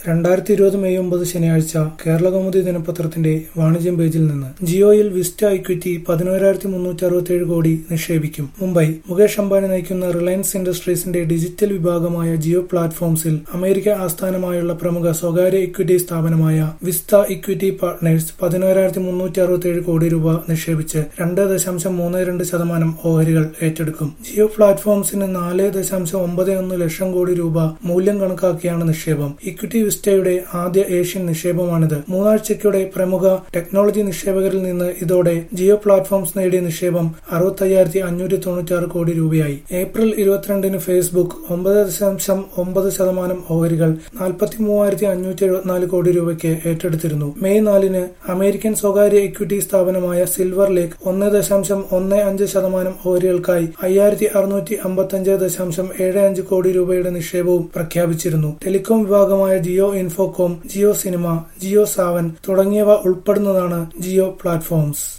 രണ്ടായിരത്തി ഇരുപത് മെയ് ഒമ്പത് ശനിയാഴ്ച കേരളകൗമുദി ദിനപത്രത്തിന്റെ വാണിജ്യം പേജിൽ നിന്ന് ജിയോയിൽ വിസ്റ്റ ഇക്വിറ്റി പതിനോരായിരത്തി മുന്നൂറ്റി അറുപത്തിയേഴ് കോടി നിക്ഷേപിക്കും മുംബൈ മുകേഷ് അംബാനി നയിക്കുന്ന റിലയൻസ് ഇൻഡസ്ട്രീസിന്റെ ഡിജിറ്റൽ വിഭാഗമായ ജിയോ പ്ലാറ്റ്ഫോംസിൽ അമേരിക്ക ആസ്ഥാനമായുള്ള പ്രമുഖ സ്വകാര്യ ഇക്വിറ്റി സ്ഥാപനമായ വിസ്ത ഇക്വിറ്റി പാർട്ട്നേഴ്സ് പതിനോരായിരത്തി മുന്നൂറ്റി അറുപത്തിയേഴ് കോടി രൂപ നിക്ഷേപിച്ച് രണ്ട് ദശാംശം മൂന്ന് രണ്ട് ശതമാനം ഓഹരികൾ ഏറ്റെടുക്കും ജിയോ പ്ലാറ്റ്ഫോംസിന് നാല് ദശാംശം ഒമ്പത് ഒന്ന് ലക്ഷം കോടി രൂപ മൂല്യം കണക്കാക്കിയാണ് നിക്ഷേപം ഇക്വിറ്റി വിസ്റ്റയുടെ ആദ്യ ഏഷ്യൻ നിക്ഷേപമാണിത് മൂന്നാഴ്ചയ്ക്കിടെ പ്രമുഖ ടെക്നോളജി നിക്ഷേപകരിൽ നിന്ന് ഇതോടെ ജിയോ പ്ലാറ്റ്ഫോംസ് നേടിയ നിക്ഷേപം അറുപത്തയ്യായിരത്തി അഞ്ഞൂറ്റി തൊണ്ണൂറ്റി കോടി രൂപയായി ഏപ്രിൽ ഇരുപത്തിരണ്ടിന് ഫേസ്ബുക്ക് ഒമ്പത് ദശാംശം ഒമ്പത് ശതമാനം ഓഹരികൾ നാൽപ്പത്തി മൂവായിരത്തി അഞ്ഞൂറ്റി എഴുപത്തിനാല് കോടി രൂപയ്ക്ക് ഏറ്റെടുത്തിരുന്നു മെയ് നാലിന് അമേരിക്കൻ സ്വകാര്യ ഇക്വിറ്റി സ്ഥാപനമായ സിൽവർ ലേക്ക് ഒന്ന് ദശാംശം ഒന്ന് അഞ്ച് ശതമാനം ഓഹരികൾക്കായി അയ്യായിരത്തി അറുന്നൂറ്റി അമ്പത്തഞ്ച് ദശാംശം ഏഴ് അഞ്ച് കോടി രൂപയുടെ നിക്ഷേപവും പ്രഖ്യാപിച്ചിരുന്നു ടെലികോം വിഭാഗമായ ജിയോ ഇൻഫോകോം ജിയോ സിനിമ ജിയോ സാവൻ തുടങ്ങിയവ ഉൾപ്പെടുന്നതാണ് ജിയോ പ്ലാറ്റ്ഫോംസ്